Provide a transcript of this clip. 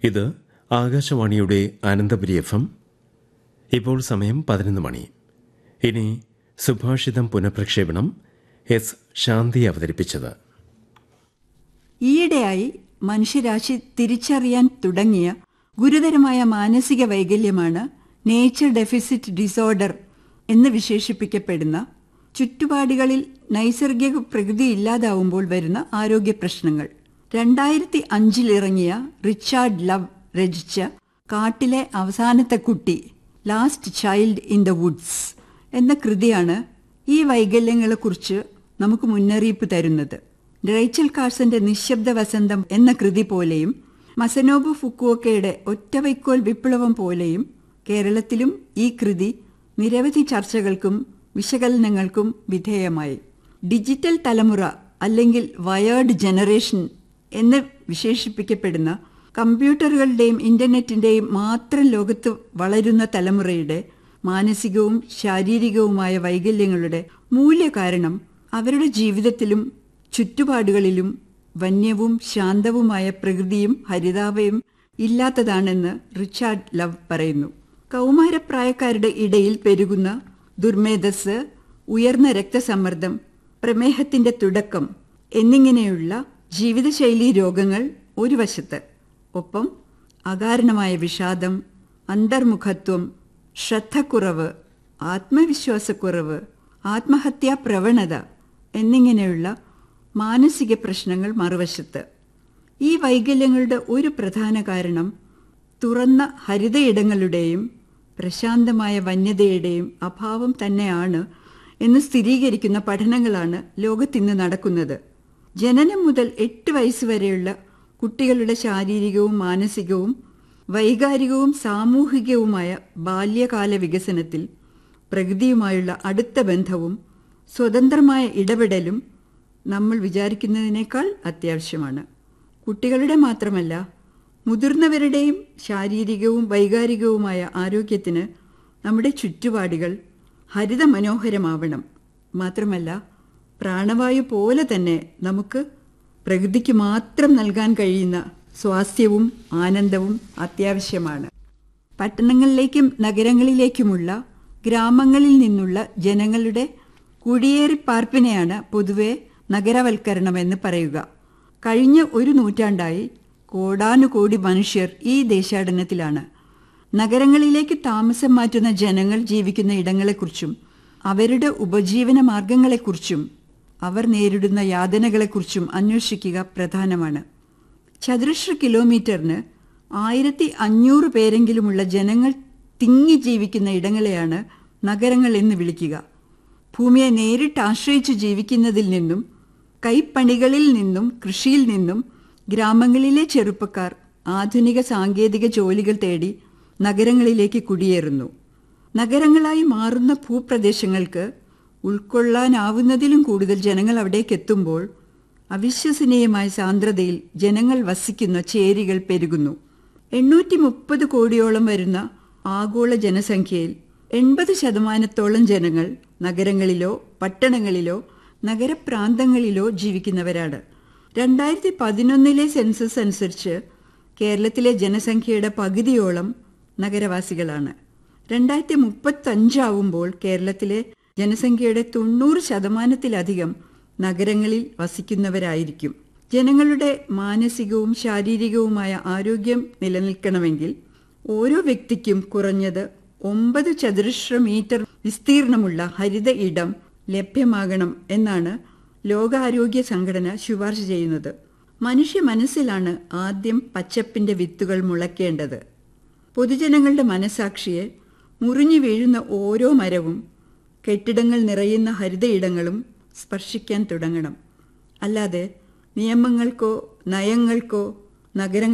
ഇത് ആകാശവാണിയുടെ Ananthapuri F M ഇപ്പോൾ സമയം പതിനൊന്ന് മണി ഇനി സുഭാഷിതം പുനഃപ്രക്ഷേപണം എസ് ശാന്തി അവതരിപ്പിച്ചത് ഈയിടെയായി മനുഷ്യരാശി തിരിച്ചറിയാൻ തുടങ്ങിയ ഗുരുതരമായ മാനസിക വൈകല്യമാണ് നേച്ചർ ഡെഫിസിറ്റ് ഡിസോർഡർ എന്ന് വിശേഷിപ്പിക്കപ്പെടുന്ന ചുറ്റുപാടുകളിൽ നൈസർഗിക പ്രകൃതി ഇല്ലാതാവുമ്പോൾ വരുന്ന ആരോഗ്യ പ്രശ്നങ്ങൾ രണ്ടായിരത്തി അഞ്ചിൽ ഇറങ്ങിയ റിച്ചാർഡ് ലവ് രചിച്ച കാട്ടിലെ അവസാനത്തെ കുട്ടി last child in the woods എന്ന കൃതിയാണ് ഈ വൈകല്യങ്ങളെക്കുറിച്ച് നമുക്ക് മുന്നറിയിപ്പ് തരുന്നത് റേച്ചൽ കാർസന്റെ നിശബ്ദ വസന്തം എന്ന കൃതി പോലെയും മസനോബു ഫുക്കുവക്കയുടെ ഒറ്റവൈക്കോൽ വിപ്ലവം പോലെയും കേരളത്തിലും ഈ കൃതി നിരവധി ചർച്ചകൾക്കും വിശകലനങ്ങൾക്കും വിധേയമായി ഡിജിറ്റൽ തലമുറ അല്ലെങ്കിൽ വയേർഡ് ജനറേഷൻ എന്ന് വിശേഷിപ്പിക്കപ്പെടുന്ന കമ്പ്യൂട്ടറുകളുടെയും ഇന്റർനെറ്റിന്റെയും മാത്രം ലോകത്ത് വളരുന്ന തലമുറയുടെ മാനസികവും ശാരീരികവുമായ വൈകല്യങ്ങളുടെ മൂല്യകാരണം അവരുടെ ജീവിതത്തിലും ചുറ്റുപാടുകളിലും വന്യവും ശാന്തവുമായ പ്രകൃതിയും ഹരിതാപയും ഇല്ലാത്തതാണെന്ന് റിച്ചാർഡ് ലവ് പറയുന്നു കൗമാരപ്രായക്കാരുടെ ഇടയിൽ പെരുകുന്ന ദുർമേധസ് ഉയർന്ന രക്തസമ്മർദ്ദം പ്രമേഹത്തിന്റെ തുടക്കം എന്നിങ്ങനെയുള്ള ജീവിതശൈലീ രോഗങ്ങൾ ഒരു വശത്ത് ഒപ്പം അകാരണമായ വിഷാദം അന്തർമുഖത്വം ശ്രദ്ധക്കുറവ് ആത്മവിശ്വാസക്കുറവ് ആത്മഹത്യാ പ്രവണത എന്നിങ്ങനെയുള്ള മാനസിക പ്രശ്നങ്ങൾ മറുവശത്ത് ഈ വൈകല്യങ്ങളുടെ ഒരു പ്രധാന കാരണം തുറന്ന ഹരിതയിടങ്ങളുടെയും പ്രശാന്തമായ വന്യതയുടെയും അഭാവം തന്നെയാണ് എന്ന് സ്ഥിരീകരിക്കുന്ന പഠനങ്ങളാണ് ലോകത്തിന്ന് നടക്കുന്നത് ജനനം മുതൽ എട്ട് വയസ്സ് വരെയുള്ള കുട്ടികളുടെ ശാരീരികവും മാനസികവും വൈകാരികവും സാമൂഹികവുമായ ബാല്യകാല വികസനത്തിൽ പ്രകൃതിയുമായുള്ള അടുത്ത ബന്ധവും സ്വതന്ത്രമായ ഇടപെടലും നമ്മൾ വിചാരിക്കുന്നതിനേക്കാൾ അത്യാവശ്യമാണ് കുട്ടികളുടെ മാത്രമല്ല മുതിർന്നവരുടെയും ശാരീരികവും വൈകാരികവുമായ ആരോഗ്യത്തിന് നമ്മുടെ ചുറ്റുപാടുകൾ ഹരിത മനോഹരമാവണം മാത്രമല്ല പ്രാണവായു പോലെ തന്നെ നമുക്ക് പ്രകൃതിക്ക് മാത്രം നൽകാൻ കഴിയുന്ന സ്വാസ്ഥ്യവും ആനന്ദവും അത്യാവശ്യമാണ് പട്ടണങ്ങളിലേക്കും നഗരങ്ങളിലേക്കുമുള്ള ഗ്രാമങ്ങളിൽ നിന്നുള്ള ജനങ്ങളുടെ കുടിയേറിപ്പാർപ്പിനെയാണ് പൊതുവെ നഗരവൽക്കരണം എന്ന് പറയുക കഴിഞ്ഞ ഒരു നൂറ്റാണ്ടായി കോടാനുകോടി മനുഷ്യർ ഈ ദേശാടനത്തിലാണ് നഗരങ്ങളിലേക്ക് താമസം മാറ്റുന്ന ജനങ്ങൾ ജീവിക്കുന്ന ഇടങ്ങളെക്കുറിച്ചും അവരുടെ ഉപജീവന മാർഗങ്ങളെക്കുറിച്ചും അവർ നേരിടുന്ന യാതനകളെക്കുറിച്ചും അന്വേഷിക്കുക പ്രധാനമാണ് ചതുരശ്ര കിലോമീറ്ററിന് ആയിരത്തി അഞ്ഞൂറ് പേരെങ്കിലുമുള്ള ജനങ്ങൾ തിങ്ങി ജീവിക്കുന്ന ഇടങ്ങളെയാണ് നഗരങ്ങൾ എന്ന് വിളിക്കുക ഭൂമിയെ നേരിട്ട് ആശ്രയിച്ച് ജീവിക്കുന്നതിൽ നിന്നും കൈപ്പണികളിൽ നിന്നും കൃഷിയിൽ നിന്നും ഗ്രാമങ്ങളിലെ ചെറുപ്പക്കാർ ആധുനിക സാങ്കേതിക ജോലികൾ തേടി നഗരങ്ങളിലേക്ക് കുടിയേറുന്നു നഗരങ്ങളായി മാറുന്ന ഭൂപ്രദേശങ്ങൾക്ക് ഉൾക്കൊള്ളാനാവുന്നതിലും കൂടുതൽ ജനങ്ങൾ അവിടേക്ക് എത്തുമ്പോൾ അവിശ്വസനീയമായ സാന്ദ്രതയിൽ ജനങ്ങൾ വസിക്കുന്ന ചേരികൾ പെരുകുന്നു എണ്ണൂറ്റി മുപ്പത് കോടിയോളം വരുന്ന ആഗോള ജനസംഖ്യയിൽ എൺപത് ശതമാനത്തോളം ജനങ്ങൾ നഗരങ്ങളിലോ പട്ടണങ്ങളിലോ നഗരപ്രാന്തങ്ങളിലോ ജീവിക്കുന്നവരാണ് രണ്ടായിരത്തി പതിനൊന്നിലെ സെൻസസ് അനുസരിച്ച് കേരളത്തിലെ ജനസംഖ്യയുടെ പകുതിയോളം നഗരവാസികളാണ് രണ്ടായിരത്തി മുപ്പത്തഞ്ചാവുമ്പോൾ കേരളത്തിലെ ജനസംഖ്യയുടെ തൊണ്ണൂറ് ശതമാനത്തിലധികം നഗരങ്ങളിൽ വസിക്കുന്നവരായിരിക്കും ജനങ്ങളുടെ മാനസികവും ശാരീരികവുമായ ആരോഗ്യം നിലനിൽക്കണമെങ്കിൽ ഓരോ വ്യക്തിക്കും കുറഞ്ഞത് ഒമ്പത് ചതുരശ്ര മീറ്റർ വിസ്തീർണമുള്ള ഹരിത ഇടം ലഭ്യമാകണം എന്നാണ് ലോകാരോഗ്യ സംഘടന ശുപാർശ ചെയ്യുന്നത് മനുഷ്യ മനസ്സിലാണ് ആദ്യം പച്ചപ്പിന്റെ വിത്തുകൾ മുളയ്ക്കേണ്ടത് പൊതുജനങ്ങളുടെ മനസാക്ഷിയെ മുറിഞ്ഞു വീഴുന്ന ഓരോ മരവും കെട്ടിടങ്ങൾ നിറയുന്ന ഹരിതയിടങ്ങളും സ്പർശിക്കാൻ തുടങ്ങണം അല്ലാതെ നിയമങ്ങൾക്കോ നയങ്ങൾക്കോ നഗരങ്ങൾ